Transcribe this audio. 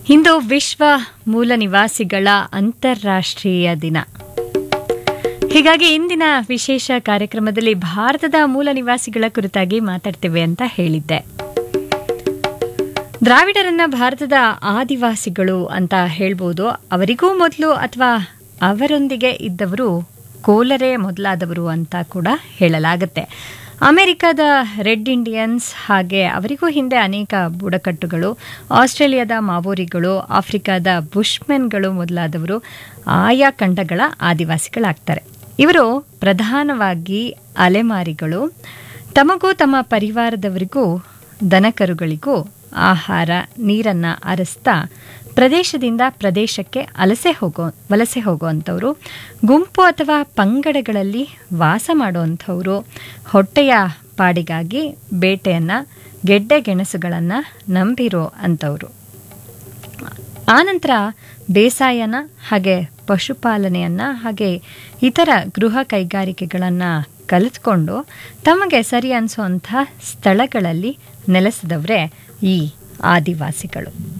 ಇಂದು ವಿಶ್ವ ಮೂಲ ನಿವಾಸಿಗಳ ಅಂತಾರಾಷ್ಟ್ರೀಯ ದಿನ ಹೀಗಾಗಿ ಇಂದಿನ ವಿಶೇಷ ಕಾರ್ಯಕ್ರಮದಲ್ಲಿ ಭಾರತದ ಮೂಲ ನಿವಾಸಿಗಳ ಕುರಿತಾಗಿ ಮಾತಾಡ್ತೇವೆ ಅಂತ ಹೇಳಿದ್ದೆ ದ್ರಾವಿಡರನ್ನ ಭಾರತದ ಆದಿವಾಸಿಗಳು ಅಂತ ಹೇಳ್ಬೋದು ಅವರಿಗೂ ಮೊದಲು ಅಥವಾ ಅವರೊಂದಿಗೆ ಇದ್ದವರು ಕೋಲರೇ ಮೊದಲಾದವರು ಅಂತ ಕೂಡ ಹೇಳಲಾಗುತ್ತೆ ಅಮೆರಿಕದ ರೆಡ್ ಇಂಡಿಯನ್ಸ್ ಹಾಗೆ ಅವರಿಗೂ ಹಿಂದೆ ಅನೇಕ ಬುಡಕಟ್ಟುಗಳು ಆಸ್ಟ್ರೇಲಿಯಾದ ಮಾವೋರಿಗಳು ಆಫ್ರಿಕಾದ ಬುಷ್ಮೆನ್ಗಳು ಮೊದಲಾದವರು ಆಯಾ ಖಂಡಗಳ ಆದಿವಾಸಿಗಳಾಗ್ತಾರೆ ಇವರು ಪ್ರಧಾನವಾಗಿ ಅಲೆಮಾರಿಗಳು ತಮಗೂ ತಮ್ಮ ಪರಿವಾರದವರಿಗೂ ದನಕರುಗಳಿಗೂ ಆಹಾರ ನೀರನ್ನು ಅರಸ್ತಾ ಪ್ರದೇಶದಿಂದ ಪ್ರದೇಶಕ್ಕೆ ಅಲಸೆ ಹೋಗೋ ವಲಸೆ ಹೋಗುವಂಥವ್ರು ಗುಂಪು ಅಥವಾ ಪಂಗಡಗಳಲ್ಲಿ ವಾಸ ಮಾಡುವಂಥವ್ರು ಹೊಟ್ಟೆಯ ಪಾಡಿಗಾಗಿ ಬೇಟೆಯನ್ನು ಗೆಡ್ಡೆ ಗೆಣಸುಗಳನ್ನು ನಂಬಿರೋ ಅಂಥವ್ರು ಆನಂತರ ಬೇಸಾಯನ ಹಾಗೆ ಪಶುಪಾಲನೆಯನ್ನು ಹಾಗೆ ಇತರ ಗೃಹ ಕೈಗಾರಿಕೆಗಳನ್ನು ಕಲಿತ್ಕೊಂಡು ತಮಗೆ ಸರಿ ಅನಿಸುವಂಥ ಸ್ಥಳಗಳಲ್ಲಿ ನೆಲೆಸಿದವರೇ ಈ ಆದಿವಾಸಿಗಳು